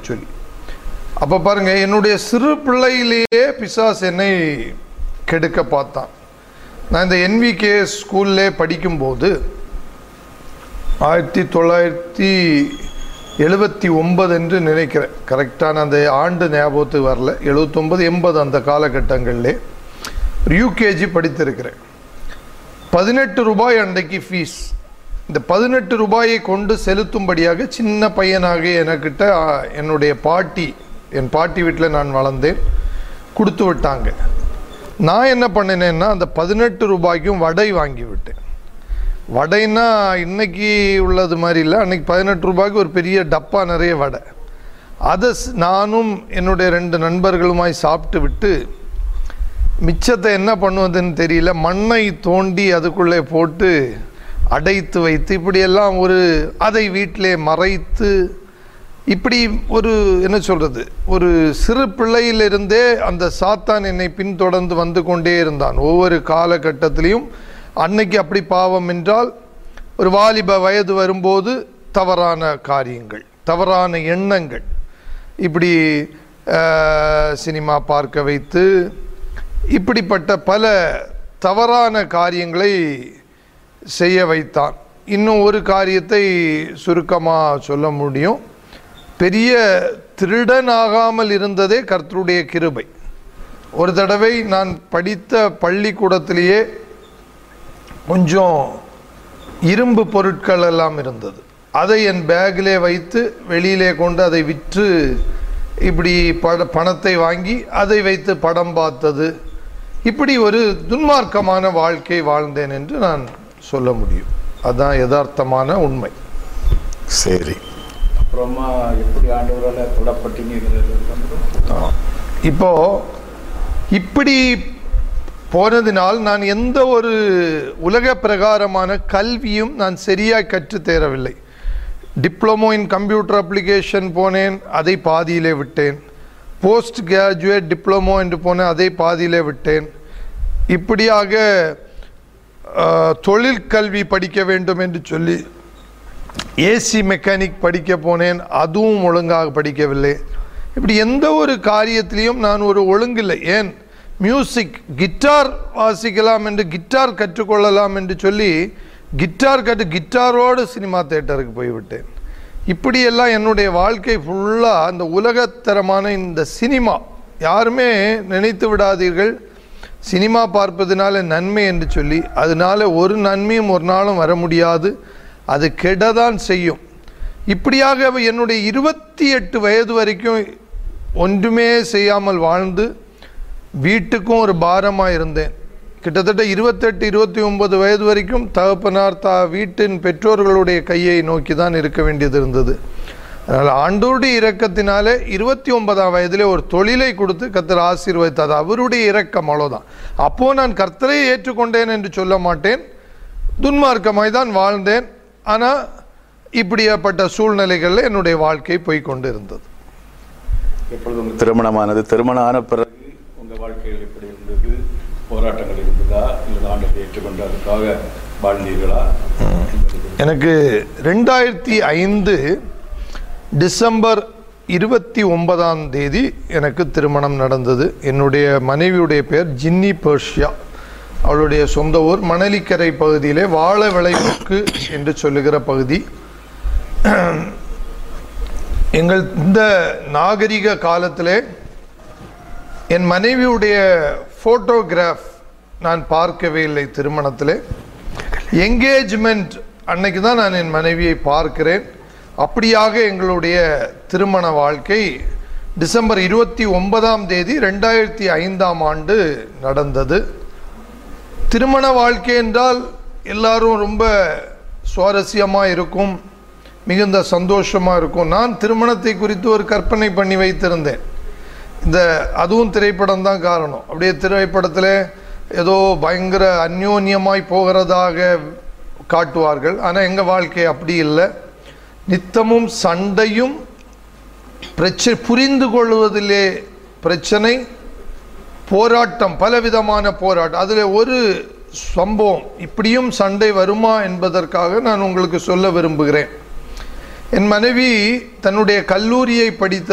சொல்லி அப்போ பாருங்க என்னுடைய சிறு பிள்ளையிலேயே பிசாஸ் என்னை கெடுக்க பார்த்தான் நான் இந்த என்விகே ஸ்கூல்லே படிக்கும்போது ஆயிரத்தி தொள்ளாயிரத்தி எழுபத்தி ஒன்பது என்று நினைக்கிறேன் கரெக்டான அந்த ஆண்டு ஞாபகத்துக்கு வரல எழுபத்தொம்பது எண்பது அந்த காலகட்டங்களிலே ஒரு யூகேஜி படித்திருக்கிறேன் பதினெட்டு ரூபாய் அன்றைக்கு ஃபீஸ் இந்த பதினெட்டு ரூபாயை கொண்டு செலுத்தும்படியாக சின்ன பையனாக எனக்கிட்ட ஆ, என்னுடைய பாட்டி என் பாட்டி வீட்டில் நான் வளர்ந்தேன் கொடுத்து விட்டாங்க நான் என்ன பண்ணினேன்னா அந்த பதினெட்டு ரூபாய்க்கும் வடை வாங்கி விட்டேன் வடைன்னா இன்னைக்கு உள்ளது மாதிரி இல்லை அன்னைக்கு பதினெட்டு ரூபாய்க்கு ஒரு பெரிய டப்பா நிறைய வடை அதை ஸ்- நானும் என்னுடைய ரெண்டு நண்பர்களுமாய் சாப்பிட்டு விட்டு மிச்சத்தை என்ன பண்ணுவதுன்னு தெரியல மண்ணை தோண்டி அதுக்குள்ளே போட்டு அடைத்து வைத்து இப்படியெல்லாம் ஒரு அதை வீட்டிலே மறைத்து இப்படி ஒரு என்ன சொல்றது ஒரு சிறு பிள்ளையிலிருந்தே அந்த சாத்தான் என்னை பின்தொடர்ந்து வந்து கொண்டே இருந்தான் ஒவ்வொரு காலகட்டத்திலையும் அன்னைக்கு அப்படி பாவம் என்றால் ஒரு வாலிப வயது வரும்போது தவறான காரியங்கள் தவறான எண்ணங்கள் இப்படி அஹ், சினிமா பார்க்க வைத்து இப்படிப்பட்ட பல தவறான காரியங்களை செய்ய வைத்தான் இன்னும் ஒரு காரியத்தை சுருக்கமாக சொல்ல முடியும் பெரிய திருடனாகாமல் இருந்ததே கர்த்தருடைய கிருபை ஒரு தடவை நான் படித்த பள்ளிக்கூடத்திலேயே கொஞ்சம் இரும்பு பொருட்கள் எல்லாம் இருந்தது அதை என் பேக்கிலே வைத்து வெளியிலே கொண்டு அதை விற்று இப்படி பட பணத்தை வாங்கி அதை வைத்து படம் பார்த்தது இப்படி ஒரு துன்மார்க்கமான வாழ்க்கை வாழ்ந்தேன் என்று நான் சொல்ல முடியும் அதுதான் யதார்த்தமான உண்மை சரி அப்புறமா எப்படி ஆண்டவரால் தொடப்பட்டீங்கிறது வந்து இப்போ இப்படி போனதினால் நான் எந்த ஒரு உலக பிரகாரமான கல்வியும் நான் சரியாக கற்றுத் தேரவில்லை டிப்ளமோ இன் கம்ப்யூட்டர் அப்ளிகேஷன் போனேன் அதை பாதியிலே விட்டேன் போஸ்ட் கிராஜுவேட் டிப்ளமோ என்று போனேன் அதை பாதியிலே விட்டேன் இப்படியாக அஹ், தொழிற்கல்வி படிக்க வேண்டும் என்று சொல்லி ஏசி மெக்கானிக் படிக்க போனேன் அதுவும் ஒழுங்காக படிக்கவில்லை இப்படி எந்த ஒரு காரியத்திலையும் நான் ஒரு ஒழுங்கில்லை ஏன் மியூசிக் கிட்டார் வாசிக்கலாம் என்று கிட்டார் கற்றுக்கொள்ளலாம் என்று சொல்லி கிட்டார் கற்று கிட்டாரோடு சினிமா தேட்டருக்கு போய்விட்டேன் இப்படியெல்லாம் என்னுடைய வாழ்க்கை ஃபுல்லாக அந்த உலகத்தரமான இந்த சினிமா யாருமே நினைத்து விடாதீர்கள் சினிமா பார்ப்பதனால நன்மை என்று சொல்லி அதனால ஒரு நன்மையும் ஒரு நாளும் வர முடியாது அது கெடதான் செய்யும் இப்படியாக என்னுடைய இருபத்தி எட்டு வயது வரைக்கும் ஒன்றுமே செய்யாமல் வாழ்ந்து வீட்டுக்கும் ஒரு பாரமாக இருந்தேன் கிட்டத்தட்ட இருபத்தெட்டு இருபத்தி ஒன்பது வயது வரைக்கும் தகப்பனார் தா வீட்டின் பெற்றோர்களுடைய கையை நோக்கி தான் இருக்க வேண்டியது இருந்தது அதனால் ஆண்டோருடைய இரக்கத்தினாலே இருபத்தி ஒன்பதாம் வயதிலே ஒரு தொழிலை கொடுத்து கர்த்தர் ஆசீர்வதித்தார் அவருடைய இரக்கம் அவ்வளோதான் அப்போ நான் கர்த்தரை ஏற்றுக்கொண்டேன் என்று சொல்ல மாட்டேன் துன்மார்க்கமாய் தான் வாழ்ந்தேன் ஆனால் இப்படியாப்பட்ட சூழ்நிலைகளில் என்னுடைய வாழ்க்கை போய் கொண்டு இருந்தது எப்பொழுது உங்கள் திருமணமானது திருமணம் ஆன பிறகு உங்கள் வாழ்க்கையில் எப்படி இருந்தது போராட்டங்கள் இருந்ததா இல்லை ஆண்டத்தை ஏற்றுக்கொண்டு அதுக்காக வாழ்ந்தீர்களா என்பது எனக்கு ரெண்டாயிரத்தி ஐந்து டிசம்பர் இருபத்தி ஒன்பதாம் தேதி எனக்கு திருமணம் நடந்தது என்னுடைய மனைவியுடைய பெயர் ஜின்னி பர்ஷியா அவளுடைய சொந்த ஊர் மணலிக்கரை பகுதியிலே வாழ விளைவுக்கு என்று சொல்லுகிற பகுதி எங்கள் இந்த நாகரிக காலத்திலே என் மனைவியுடைய ஃபோட்டோகிராஃப் நான் பார்க்கவே இல்லை திருமணத்திலே என்கேஜ்மெண்ட் அன்னைக்கு தான் நான் என் மனைவியை பார்க்கிறேன் அப்படியாக எங்களுடைய திருமண வாழ்க்கை டிசம்பர் இருபத்தி ஒன்பதாம் தேதி ரெண்டாயிரத்தி ஐந்தாம் ஆண்டு நடந்தது திருமண வாழ்க்கை என்றால் எல்லாரும் ரொம்ப சுவாரஸ்யமாக இருக்கும் மிகுந்த சந்தோஷமாக இருக்கும் நான் திருமணத்தை குறித்து ஒரு கற்பனை பண்ணி வைத்திருந்தேன் இந்த அதுவும் திரைப்படம் தான் காரணம் அப்படியே திரைப்படத்தில் ஏதோ பயங்கர அந்யோன்யமாய் போகிறதாக காட்டுவார்கள் ஆனால் எங்கள் வாழ்க்கை அப்படி இல்லை நித்தமும் சண்டையும் பிரச்சனை புரிந்து கொள்வதிலே பிரச்சனை போராட்டம் பலவிதமான போராட்டம் அதில் ஒரு சம்பவம் இப்படியும் சண்டை வருமா என்பதற்காக நான் உங்களுக்கு சொல்ல விரும்புகிறேன் என் மனைவி தன்னுடைய கல்லூரியை படித்த